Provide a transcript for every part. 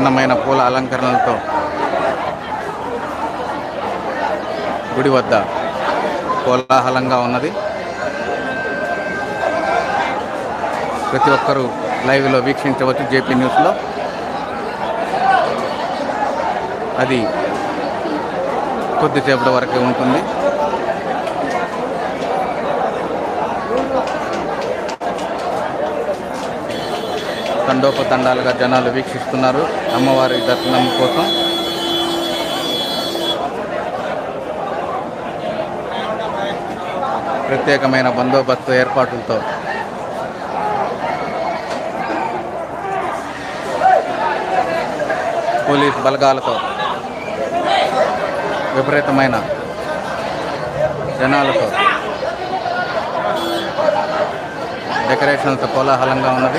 విభిన్నమైన పూల అలంకరణలతో గుడి వద్ద కోలాహలంగా ఉన్నది ప్రతి ఒక్కరూ లైవ్లో వీక్షించవచ్చు జేపీ న్యూస్లో అది కొద్దిసేపటి వరకే ఉంటుంది తండోపతండాలుగా జనాలు వీక్షిస్తున్నారు అమ్మవారి దర్శనం కోసం ప్రత్యేకమైన బందోబస్తు ఏర్పాట్లతో పోలీస్ బలగాలతో విపరీతమైన జనాలతో డెకరేషన్లతో కోలాహలంగా ఉన్నది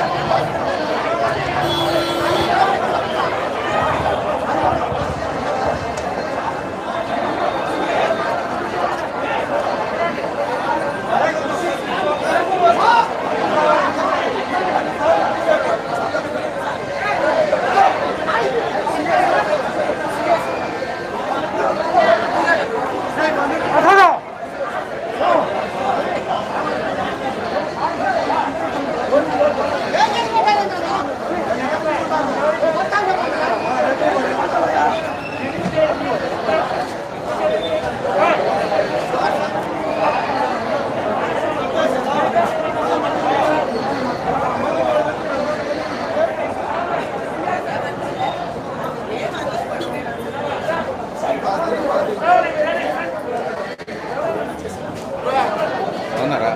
అవునారా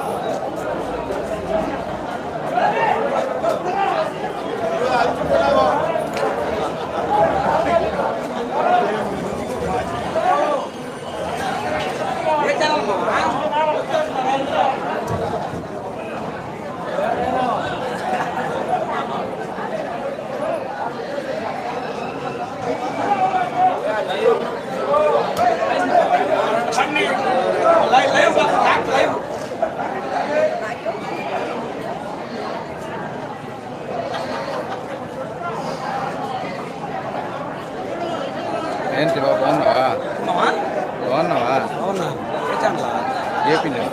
ఏంటి బాబు బాగున్నావా బాగున్నావా అవునా ఏపీ న్యూస్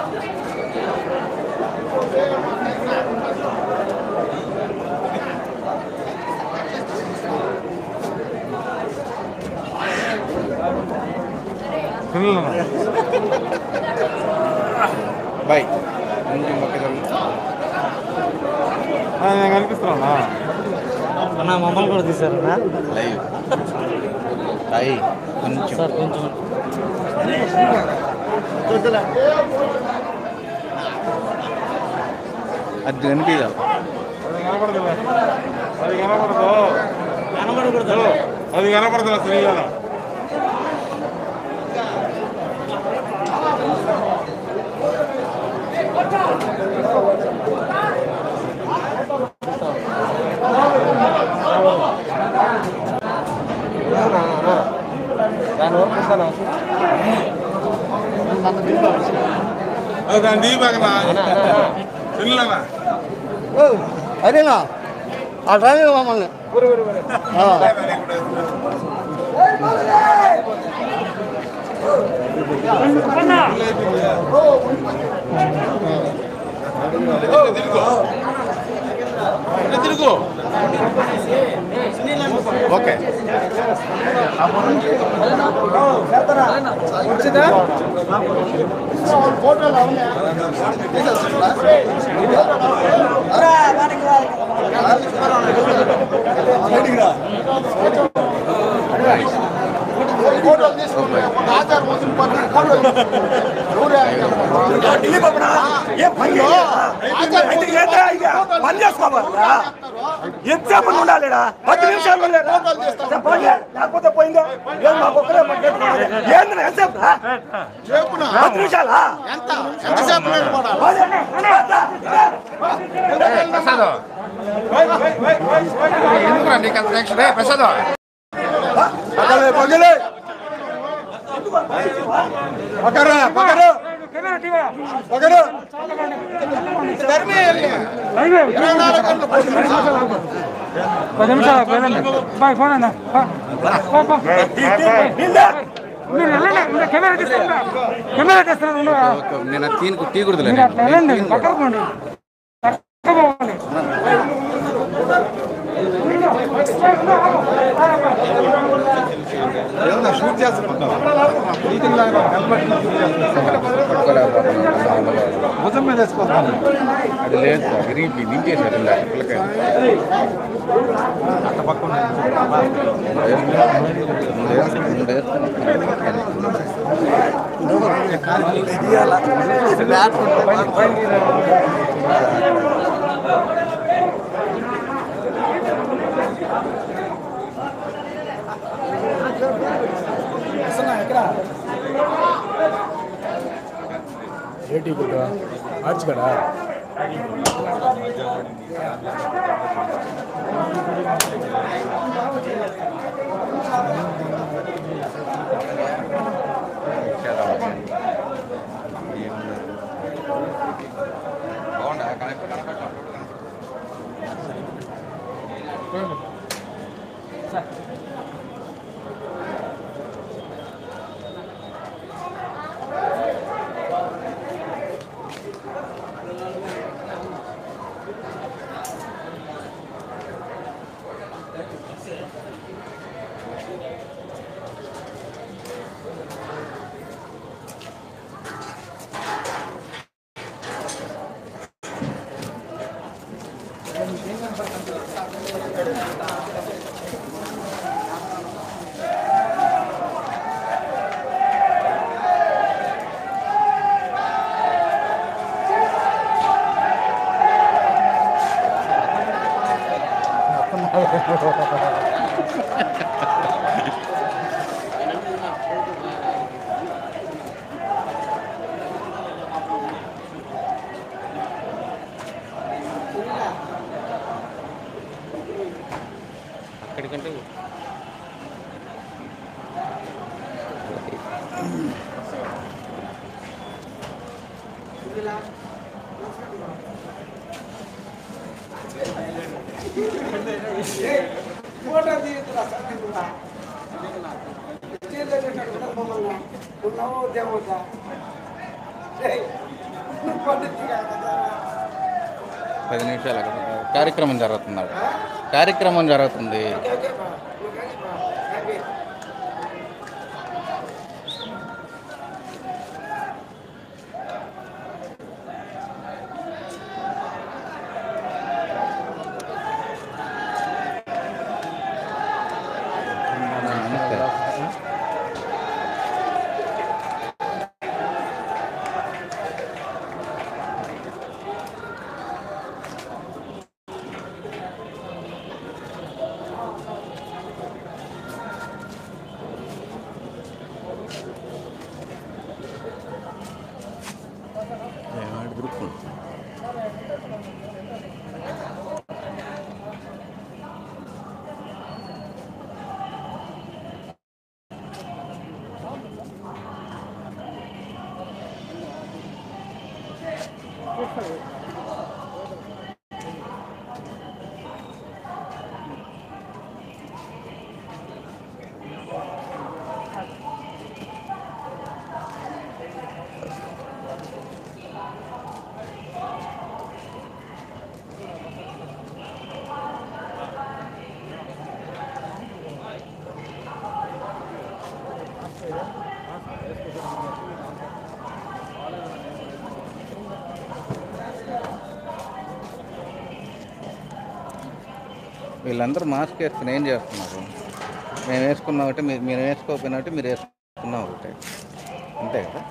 బాయ్ కొంచెం పక్కకి వెళ్ళు. నేను కనిపిస్తున్నా అన్న మమ్మల్ని కూడా తీసారన్నా లైవ్ సాయి కొంచెం సార్ కొంచెం అది కనిపించాలి అది కనపడదు అది కనపడదు కనబడకూడదు అది కనపడదు శ్రీగాల దాని వరకు ఇస్తాను అది దాని దీపకనా పిల్లనా అదేనా ఆ డ్రైవర్ మమ్మల్ని తిరుగు ఓకే పని చేసుకోవాలా ఎంతసేపు ఉండాలిడా పది నిమిషాలు లేదా? చెప్పండి. లేకపోతే పోయిందా ఏం మా ఒక్కరే పట్టుకెట్టుకోవాలి. ఏంది నా ఎంతసేపు రా? పది నిమిషాలా పోనీ. పక్కలే పక్కలే పక్కరా పక్కరా పక్కరా ఇరవై నాలుగు గంటలు పోలీసు పది నిమిషాలు వెళ్ళండి బాయ్ ఫోన్ అన్న బా. బా, బా. మీరు వెళ్ళండి ఇంకా కెమెరా తీసుకుంటా కెమెరా తెస్తున్నాను ఉండు. ఒక- నేను అది తీను తీయకూడదులే మీరు అట్లా నేను. వెళ్ళండి నేను పక్కకు పోండి పక్కకు పోవాలి షూట్ చేస్తున్నాం భుజం మీద వేసుకోవాలి అది లేదు సార్ విరిగి నింపేశారు ఇందాక పిల్లకాయ ఏంటి గుడ్డ ఆర్చ్ కదా బాగుండా కనెక్ట్ కనెక్ట్ అక్కడికంటే పది నిమిషాలు అక్కడ కార్యక్రమం జరుగుతుంది అక్కడ. కార్యక్రమం జరుగుతుంది నమస్తే వీళ్ళందరూ మాస్క్ వేసుకుని ఏం చేస్తున్నారు మేము వేసుకున్నాం ఒకటి మీరు మీరు వేసుకోకపోయినా ఒకటి మీరు వేసుకున్నాం ఒకటి అంతే కదా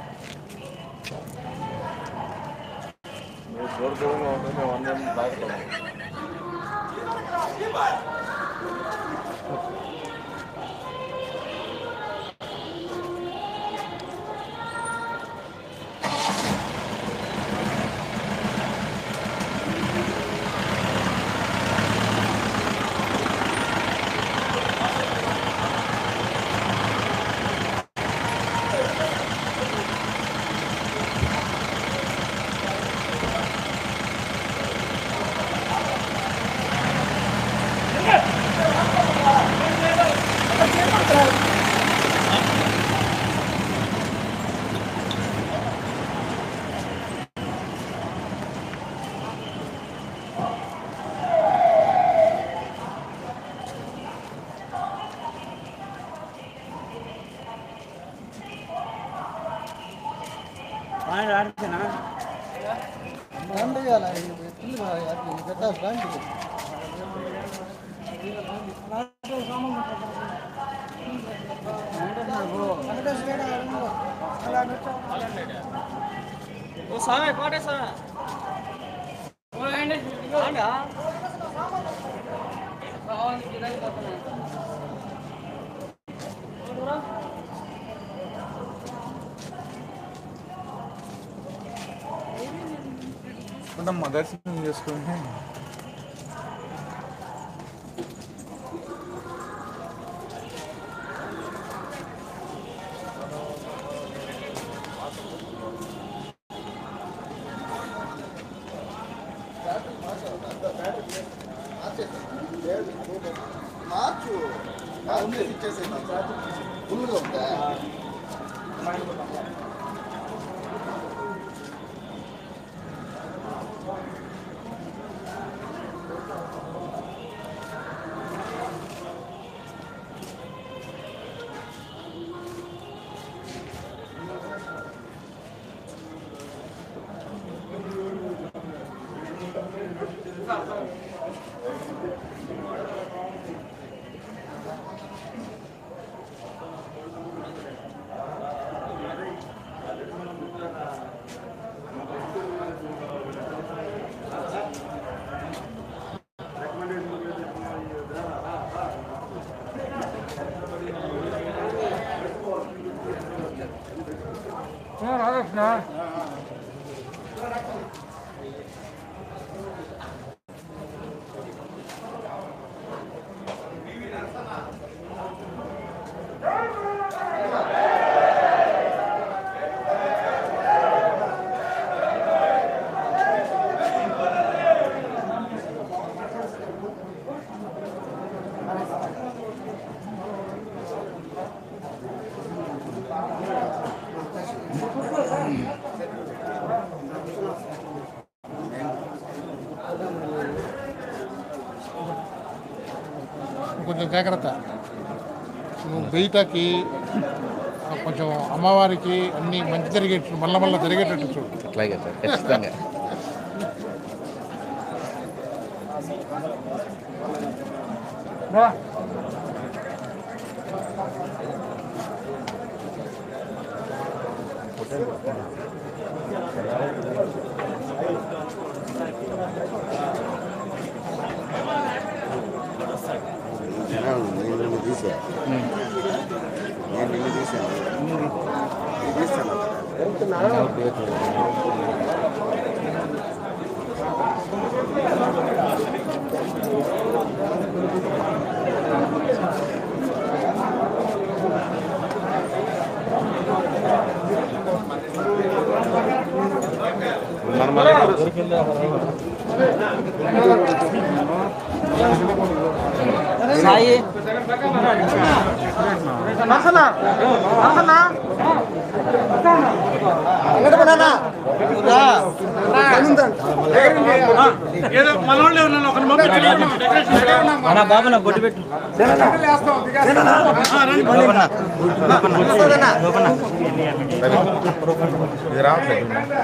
ఉంటామ్మా దర్శనం చేసుకుని రాధాకృష్ణ కొంచెం జాగ్రత్త నువ్వు బయటకి కొంచెం అమ్మవారికి అన్ని మంచి జరిగేటట్టు మళ్ళా మళ్ళీ జరిగేటట్టు చూడు అట్లాగే సార్ ఖచ్చితంగా రా నేను నిన్ను తీసా నేను నిన్ను తీసాను ఇది తీస్తాను సాయి అన్న బాబు నా బొట్టు పెట్టు ఇది రావట్లేదు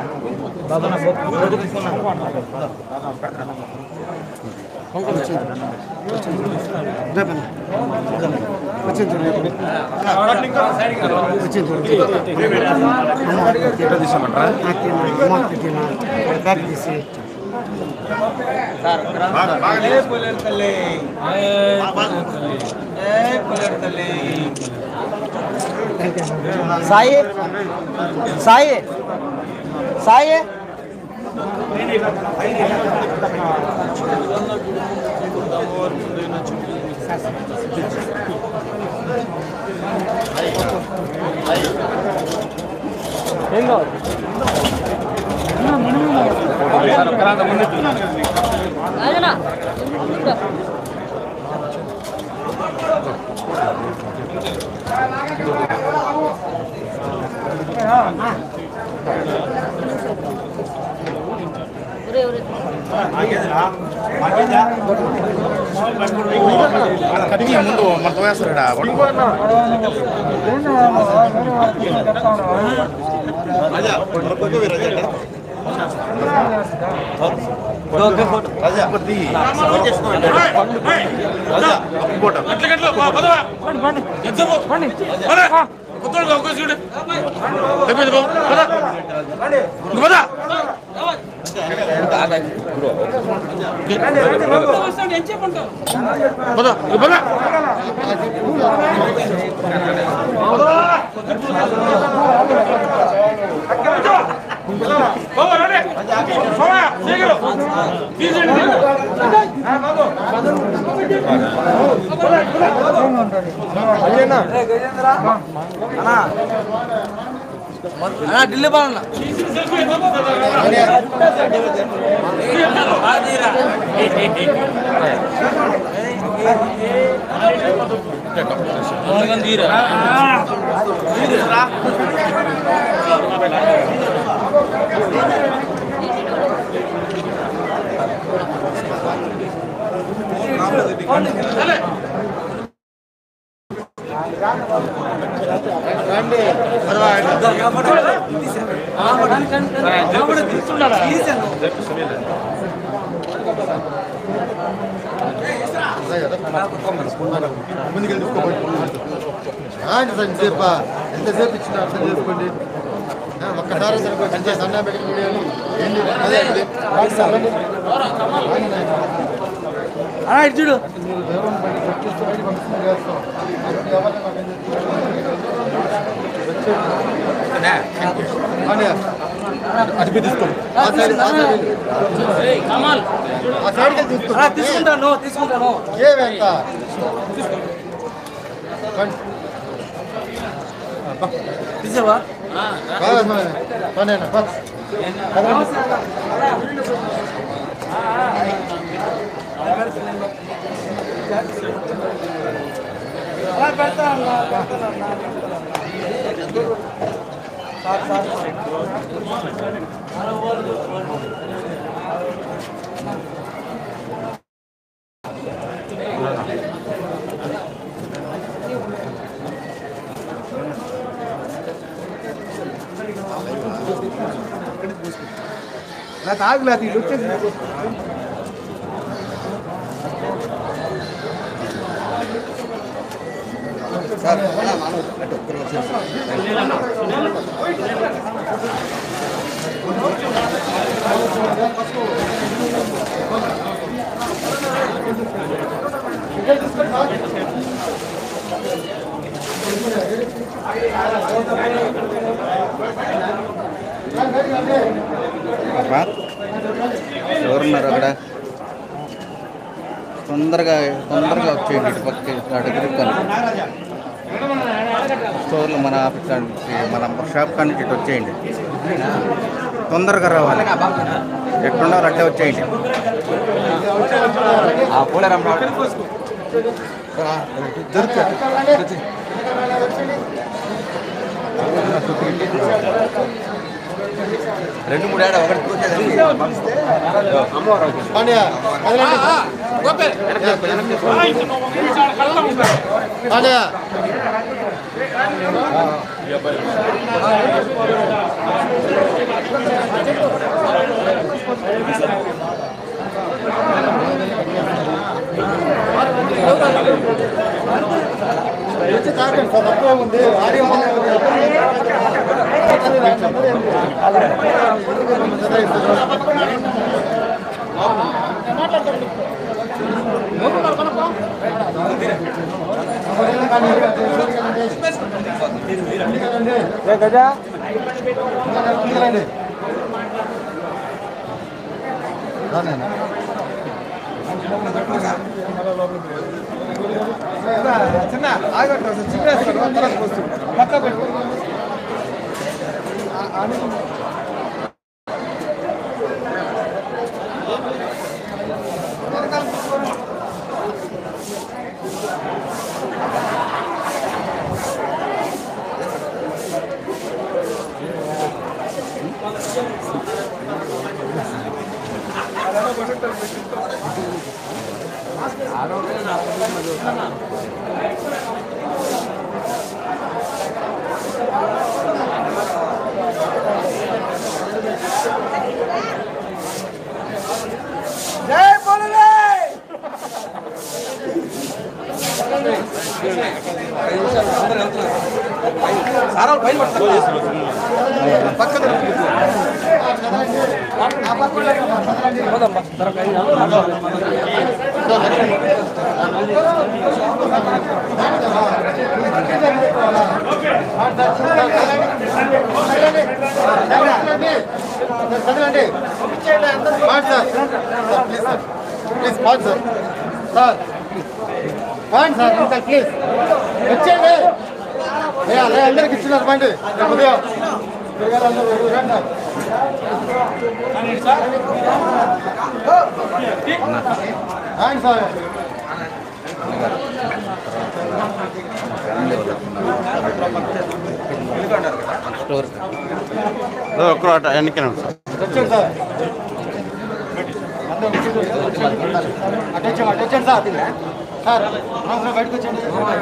ఎట్లా తీసామంటారా బాగా బాగా సాయి సాయి సాయి ఏం కావాలి కడిగి ముందు మనతో వేస్తాడా ఏంటి వేరే వాళ్ళకి చెప్తా ఉన్నావా? ఢిల్లీ బాగున్నా ఎంతసేపు ఎంతసేపు ఇచ్చిన అర్థం చేసుకోండి ఆ, ఒక్కసారి సరిపోయి కంటే సన్నా పెట్టి వీడియోలు ఏంది అదే అండి చూడు మీరు దేవుని పని పట్టిస్తూ బయట పంపిస్తుంది చేస్తాం ఎవరిని మాకు ఎందుకు? అది తీసుకో ఆ సైడ్ ఆ సైడ్ ఆ సైడ్కి తీసుకో తీసుకుంటాను తీసుకుంటాను ఏవెంత తీసావా పనేనా నాకు ఆగలేదు ఇల్లు వచ్చేసి అబ్బా, ఎవరున్నారు అక్కడ తొందరగా తొందరగా వచ్చేయండి ఇటు పక్కకి అటు తిరుక్కొని స్టోర్లో మన ఆఫీస్ కాడ నుంచి మన షాప్ కాడ నుంచి ఇటు వచ్చేయండి తొందరగా రావాలి ఎట్లుండాలి అట్లే వచ్చేయండి రెండు మూడు ఏడా ఒకటి పాండ్యా పాండ్యా తక్కువ ఉంది భారీ గజా చిన్న ఆగట్టు చిన్న పక్క పెట్టు ఆ సార్ వాళ్ళు పైన పడతారు పోదమ్మా త్వరగా చదవండి పాండి సార్ ప్లీజ్ సార్ ప్లీజ్ పాండి సార్ సార్ పాండి సార్ అంతా ప్లీజ్ వచ్చేయండి ఏ అలా అందరికి ఇచ్చినారు పండి రేపు ఉదయం పిల్లగారు అందరూ రండి. పాండి సార్ ఫ్యామిలీ వాళ్ళు వస్తున్నారు స్టోర్ ఒక్కరు అటు వెనక్కి సార్ వచ్చాడు సార్ అందరూ వచ్చేయండి, వచ్చేయండి. అటు వచ్చాము అటు వచ్చాడు సార్ సార్ అవసరం బయటకు వచ్చండి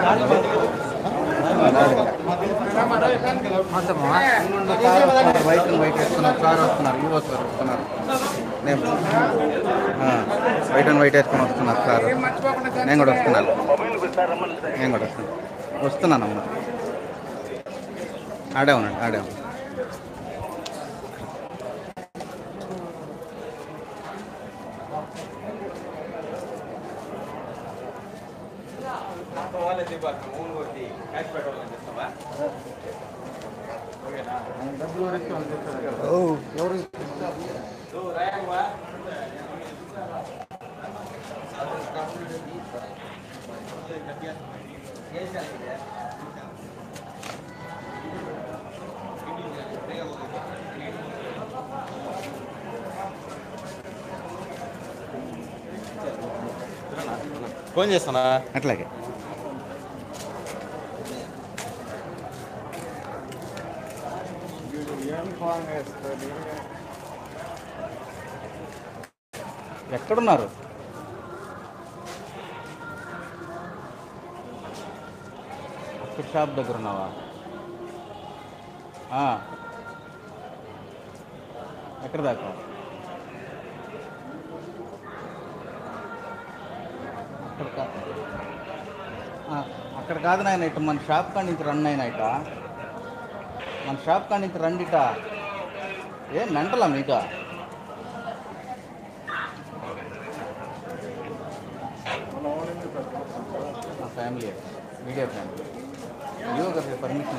వైట్ అండ్ వైట్ వేసుకున్నారు సార్ వస్తున్నారు ఈ సార్ వస్తున్నారు నేను వైట్ అండ్ వైట్ వేసుకొని వస్తున్నారు సార్ నేను కూడా వస్తున్నాను నేను కూడా వస్తున్నాను వస్తున్నాను అమ్మ ఆడే ఉన్నాడు ఆడే ఉన్నాడు ఫోన్ చేస్తానా అట్లాగే ఎక్కడున్నారు అక్కడ షాప్ దగ్గర ఉన్నావా ఆ. ఎక్కడ దాకా అక్కడ కా- ఆ, అక్కడ కాదు నాయన ఇటు మన షాప్ కాడి నుంచి రన్ అయినా ఇట మన షాప్ కాడి నుంచి రండి ఇట ఏ మెంటలా మీక మా ఫ్యామిలీ మీడియా ఫ్యామిలీ అయ్యో గారు పర్మిషన్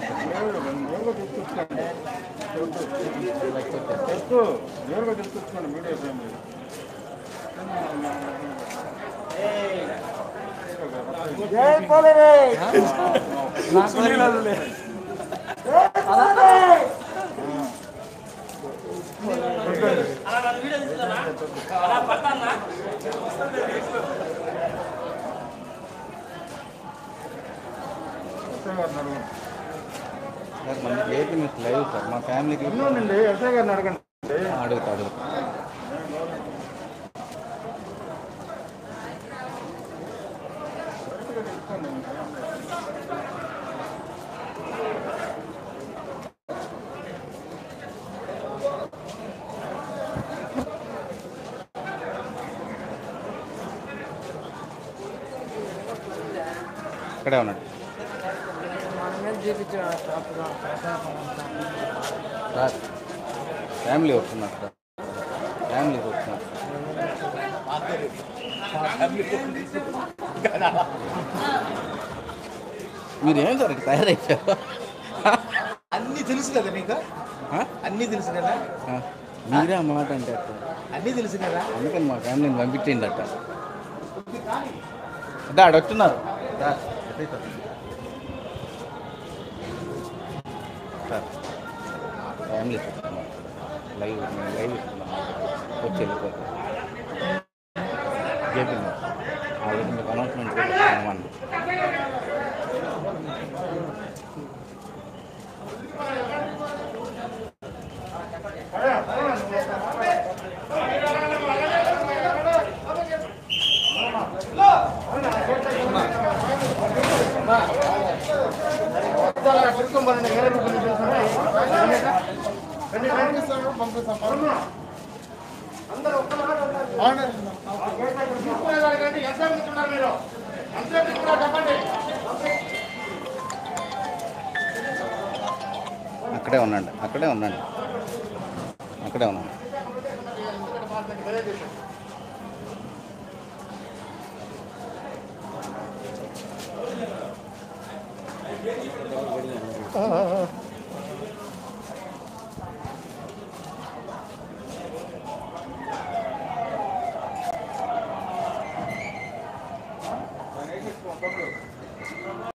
సార్ మన ఏపీ న్యూస్ లైవ్ సార్ మా ఫ్యామిలీకి ఎస్ఐ గారిని అడగండి అడుగుతా అడుగుతా ఇక్కడే ఉన్నాడు సార్ ఫ్యామిలీ వస్తున్నారు సార్ ఫ్యామిలీ వస్తున్నారు మీరు ఏం సార్ ఇక్కడ తయారయ్యారు అన్ని తెలుసు కదా నీకు ఆ? అన్ని తెలుసు కదా ఆ, మీరే ఆ మాట అంటే అట్ట. అన్ని తెలుసు కదా అందుకని మా ఫ్యామిలీని పంపించేయండి అట్ట అదే ఆడ వస్తున్నారు సార్ అదే సార్ సార్ ఫ్యామిలీ వస్తున్నారు లైవ్ మేము లైవ్ ఇస్తున్నాం వచ్చి వెళ్ళిపోతాం జేపీ ఆల్రెడీ మీకు అనౌన్స్మెంట్ కూడా ఇస్తున్నాం అక్కడే ఉండండి అక్కడే ఉండండి అక్కడే ఉండండి